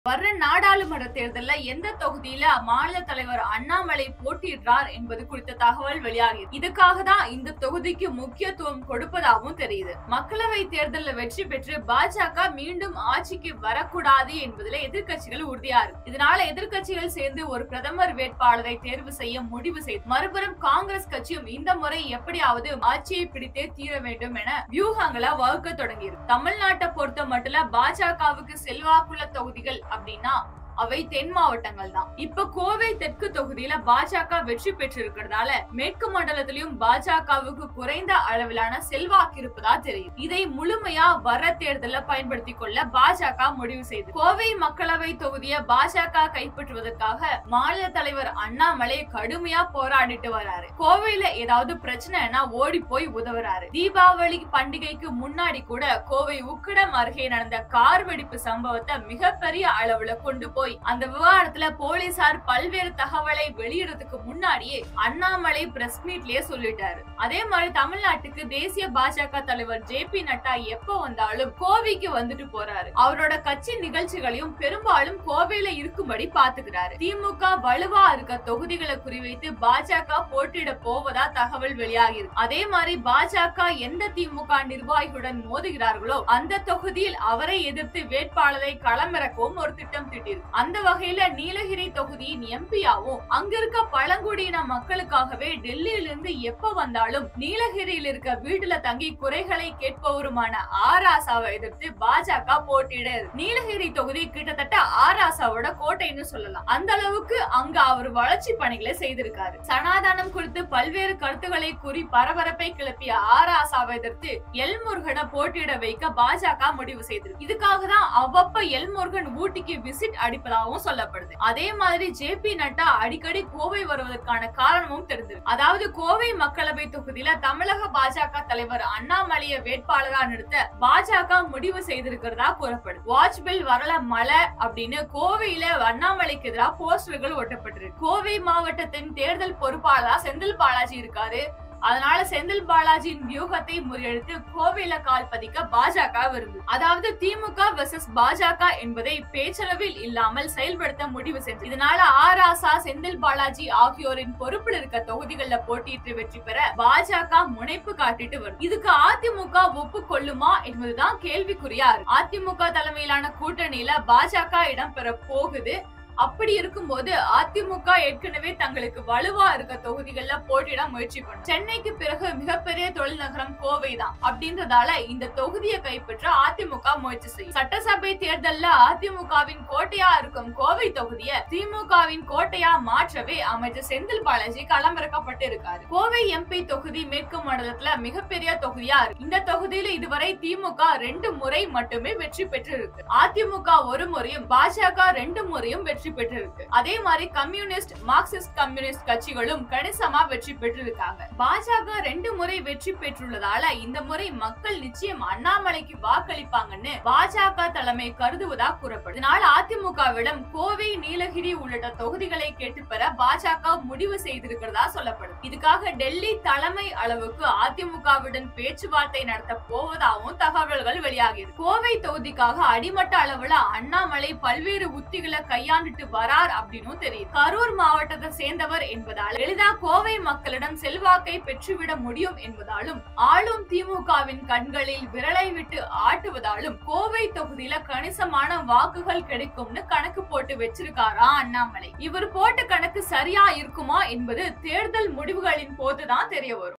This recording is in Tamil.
வர்ற நாடாளுமன்ற தேர்தல்ல எந்த தொகுதியில மாநில தலைவர் அண்ணாமலை போட்டியிடுறார் என்பது குறித்த தகவல் வெளியாகி இதுக்காக தான் இந்த தொகுதிக்கு முக்கியத்துவம் கொடுப்பதாகவும் தெரியுது மக்களவை தேர்தல்ல வெற்றி பெற்று பாஜக மீண்டும் ஆட்சிக்கு வரக்கூடாது என்பதுல எதிர்க்கட்சிகள் உறுதியா இருக்கு இதனால எதிர்க்கட்சிகள் சேர்ந்து ஒரு பிரதமர் வேட்பாளரை தேர்வு செய்ய முடிவு செய்து மறுபுறம் காங்கிரஸ் கட்சியும் இந்த முறை எப்படியாவது ஆட்சியை பிடித்தே தீர வேண்டும் என வியூகங்களை வகுக்க தொடங்கியிருக்கு தமிழ்நாட்டை பொறுத்த மட்டும் பாஜகவுக்கு செல்வாக்குள்ள தொகுதிகள் அப்படின்னா அவை தென் மாவட்டங்கள் தான் இப்ப கோவை தெற்கு தொகுதியில பாஜக வெற்றி பெற்றிருக்கிறதால மேற்கு மண்டலத்திலும் பாஜகவுக்கு குறைந்த அளவிலான செல்வாக்கு இருப்பதா தெரியும் இதை முழுமையா வர தேர்தல பயன்படுத்திக் கொள்ள பாஜக முடிவு செய்து கோவை மக்களவை தொகுதியை பாஜக கைப்பற்றுவதற்காக மாநில தலைவர் அண்ணாமலை கடுமையா போராடிட்டு வராரு கோவையில ஏதாவது பிரச்சனைனா ஓடி போய் உதவுறாரு தீபாவளி பண்டிகைக்கு முன்னாடி கூட கோவை உக்கடம் அருகே நடந்த கார் வெடிப்பு சம்பவத்தை மிகப்பெரிய அளவுல கொண்டு போய் அந்த விவகாரத்துல போலீசார் பல்வேறு தகவலை வெளியிடறதுக்கு முன்னாடியே அண்ணாமலை பிரஸ் மீட்லயே சொல்லிட்டாரு அதே மாதிரி தமிழ்நாட்டுக்கு தேசிய பாஜக தலைவர் ஜே பி நட்டா எப்ப வந்தாலும் கோவைக்கு வந்துட்டு போறாரு அவரோட கட்சி நிகழ்ச்சிகளையும் பெரும்பாலும் கோவையில இருக்கும்படி பாத்துக்கிறாரு திமுக வலுவா இருக்க தொகுதிகளை குறிவைத்து பாஜக போட்டியிட போவதா தகவல் வெளியாகி இருக்கு அதே மாதிரி பாஜக எந்த திமுக நிர்வாகிகளுடன் மோதுகிறார்களோ அந்த தொகுதியில் அவரை எதிர்த்து வேட்பாளரை களமிறக்கவும் ஒரு திட்டம் தீட்டிருக்கு அந்த வகையில நீலகிரி தொகுதியின் எம்பியாவும் அங்க இருக்க பழங்குடியின மக்களுக்காகவே டெல்லியில இருந்து எப்ப வந்தாலும் நீலகிரியில் இருக்க வீட்டுல தங்கி குறைகளை கேட்பவருமான ஆராசாவை எதிர்த்து பாஜக போட்டியிட இருக்கு. நீலகிரி தொகுதி கிட்டத்தட்ட ஆராசாவோட கோட்டைன்னு சொல்லலாம் அந்த அளவுக்கு அங்க அவர் வளர்ச்சி பணிகளை செய்திருக்காரு சனாதானம் குறித்து பல்வேறு கருத்துக்களை கூறி பரபரப்பை கிளப்பிய ஆராசாவை எதிர்த்து எல் முருகனை போட்டியிட வைக்க பாஜக முடிவு செய்திருக்கு இதுக்காக தான் அவ்வப்ப எல் முருகன் ஊட்டிக்கு விசிட் அடிப்பதாகவும் சொல்லப்படுது அதே மாதிரி ஜே பி நட்டா அடிக்கடி கோவை வருவதற்கான காரணமும் தெரிஞ்சிருக்கு அதாவது கோவை மக்களவை தொகுதியில தமிழக பாஜக தலைவர் அண்ணாமலையை வேட்பாளரா நிறுத்த பாஜக முடிவு செய்திருக்கிறதா கூறப்படுது வாட்ச் பில் வரல மழை அப்படின்னு கோவையில அண்ணாமலைக்கு எதிராக போஸ்டர்கள் ஒட்டப்பட்டிருக்கு கோவை மாவட்டத்தின் தேர்தல் பொறுப்பாளரா செந்தில் பாலாஜி இருக்காரு அதனால செந்தில் பாலாஜியின் வியூகத்தை முறியடித்து கோவையில கால் பதிக்க பாஜக விரும்புது அதாவது திமுக வெர்சஸ் பாஜக என்பதை பேச்சளவில் இல்லாமல் செயல்படுத்த முடிவு செஞ்சு இதனால ஆராசா செந்தில் பாலாஜி ஆகியோரின் பொறுப்பில் இருக்க தொகுதிகள்ல போட்டியிட்டு வெற்றி பெற பாஜக முனைப்பு காட்டிட்டு வரும் இதுக்கு அதிமுக ஒப்புக்கொள்ளுமா என்பதுதான் கேள்விக்குறியா இருக்கு அதிமுக தலைமையிலான கூட்டணியில பாஜக இடம் பெற போகுது அப்படி இருக்கும்போது அதிமுக ஏற்கனவே தங்களுக்கு வலுவா இருக்க தொகுதிகள்ல போட்டியிட முயற்சி பண்ணும் சென்னைக்கு பிறகு மிகப்பெரிய தொழில் நகரம் கோவை தான் அப்படின்றதால இந்த தொகுதியை கைப்பற்ற அதிமுக முயற்சி செய்யும் சட்டசபை தேர்தல்ல அதிமுகவின் கோட்டையா இருக்கும் கோவை தொகுதியை திமுகவின் கோட்டையா மாற்றவே அமைச்சர் செந்தில் பாலாஜி களமிறக்கப்பட்டு இருக்காரு கோவை எம்பி தொகுதி மேற்கு மண்டலத்துல மிகப்பெரிய தொகுதியா இருக்கு இந்த தொகுதியில இதுவரை திமுக ரெண்டு முறை மட்டுமே வெற்றி பெற்று இருக்கு அதிமுக ஒரு முறையும் பாஜக ரெண்டு முறையும் வெற்றி பெற்றிருக்கு அதே மாதிரி கம்யூனிஸ்ட் மார்க்சிஸ்ட் கம்யூனிஸ்ட் கட்சிகளும் கணிசமா வெற்றி பெற்றிருக்காங்க பாஜக ரெண்டு முறை வெற்றி பெற்றுள்ளதால இந்த முறை மக்கள் நிச்சயம் அண்ணாமலைக்கு வாக்களிப்பாங்கன்னு பாஜக தலைமை கருதுவதா கூறப்படுது இதனால் அதிமுகவிடம் கோவை நீலகிரி உள்ளிட்ட தொகுதிகளை கேட்டு பெற பாஜக முடிவு செய்திருக்கிறதா சொல்லப்படுது இதுக்காக டெல்லி தலைமை அளவுக்கு அதிமுகவுடன் பேச்சுவார்த்தை நடத்த போவதாகவும் தகவல்கள் வெளியாகிருக்கு கோவை தொகுதிக்காக அடிமட்ட அளவுல அண்ணாமலை பல்வேறு உத்திகளை கையாண்டுட்டு வரார் அப்படின்னு தெரியுது கரூர் மாவட்டத்தை சேர்ந்தவர் என்பதால் எளிதா கோவை மக்களிடம் செல்வாக்கை பெற்றுவிட முடியும் என்பதாலும் ஆளும் திமுகவின் கண்களில் விரலை விட்டு ஆட்டுவதாலும் கோவை தொகுதியில கணிசமான வாக்குகள் கிடைக்கும்னு கணக்கு போட்டு வச்சிருக்காரா அண்ணாமலை இவர் போட்ட கணக்கு சரியா இருக்குமா என்பது தேர்தல் முடிவுகளின் போதுதான் தெரிய வரும்